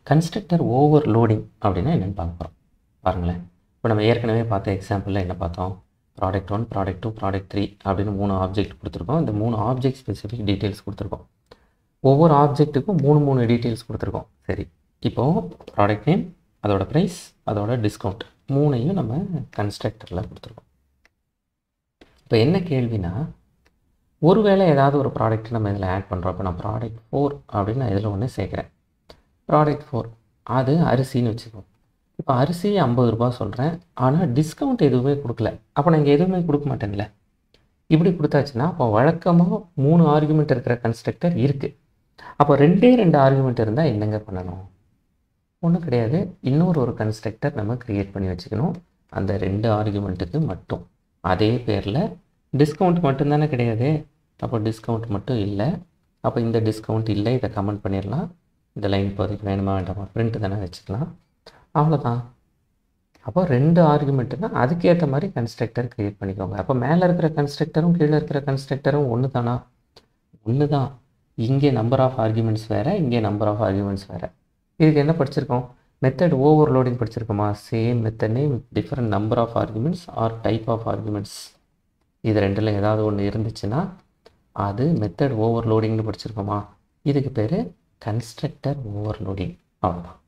constructor overloading அப்படின்னா என்னென்னு பார்க்க போகிறோம் பாருங்களேன் இப்போ நம்ம ஏற்கனவே பார்த்த எக்ஸாம்பிளில் என்ன பார்த்தோம் product one product two product three அப்படின்னு மூணு ஆப்ஜெக்ட் கொடுத்துருக்கோம் இந்த மூணு ஆப்ஜெக்ட் ஸ்பெசிஃபிக் டீட்டெயில்ஸ் கொடுத்துருக்கோம் ஒவ்வொரு ஆப்ஜெக்ட்டுக்கும் மூணு மூணு டீட்டெயில்ஸ் கொடுத்துருக்கோம் சரி இப்போது ப்ராடக்ட் நேம் அதோட ப்ரைஸ் அதோட டிஸ்கவுண்ட் மூணையும் நம்ம கன்ஸ்ட்ரக்டரில் கொடுத்துருக்கோம் இப்போ என்ன கேள்வினா ஒருவேளை ஏதாவது ஒரு ப்ராடக்ட் நம்ம இதில் ஆட் பண்ணுறோம் இப்போ நான் ப்ராடக்ட் ஃபோர் அப்படின்னு நான் இதில் ஒன்று சேர்க்குறேன் ப்ராடக்ட் ஃபோர் அது அரிசின்னு வச்சுக்கோ இப்போ அரிசி ஐம்பது ரூபா சொல்கிறேன் ஆனால் டிஸ்கவுண்ட் எதுவுமே கொடுக்கல அப்போ நான் இங்கே எதுவுமே கொடுக்க மாட்டேன்ல இப்படி கொடுத்தாச்சுன்னா அப்போ வழக்கமாக மூணு ஆர்குமெண்ட் இருக்கிற கன்ஸ்ட்ரக்டர் இருக்குது அப்போ ரெண்டே ரெண்டு ஆர்குமெண்ட் இருந்தால் என்னங்க பண்ணணும் ஒன்றும் கிடையாது இன்னொரு ஒரு கன்ஸ்ட்ரக்டர் நம்ம க்ரியேட் பண்ணி வச்சுக்கணும் அந்த ரெண்டு ஆர்குமெண்ட்டுக்கு மட்டும் அதே பேரில் டிஸ்கவுண்ட் மட்டும்தானே கிடையாது அப்போ டிஸ்கவுண்ட் மட்டும் இல்லை அப்போ இந்த டிஸ்கவுண்ட் இல்லை இதை கமெண்ட் பண்ணிடலாம் இந்த லைன் இப்போதைக்கு வேணுமா வேண்டாமா பிரிண்ட் தானே வச்சுக்கலாம் அவ்வளோதான் அப்போ ரெண்டு ஆர்குமெண்ட்டுனா அதுக்கேற்ற மாதிரி கன்ஸ்ட்ரக்டர் க்ரியேட் பண்ணிக்கோங்க அப்போ மேலே இருக்கிற கன்ஸ்ட்ரக்டரும் கீழே இருக்கிற கன்ஸ்ட்ரக்டரும் ஒன்று தானா ஒன்று தான் இங்கே நம்பர் ஆஃப் ஆர்குமெண்ட்ஸ் வேறு இங்கே நம்பர் ஆஃப் ஆர்குமெண்ட்ஸ் வேறு இதுக்கு என்ன படிச்சிருக்கோம் மெத்தட் ஓவர்லோடிங் படிச்சிருக்கோமா same method name different number of arguments or type of arguments இது ரெண்டில் ஏதாவது ஒன்று இருந்துச்சுன்னா அது மெத்தட் ஓவர்லோடிங்னு படிச்சிருக்கோமா இதுக்கு பேர் கன்ஸ்ட்ரக்டர் ஓவர்லோடிங் அவ்வளோதான்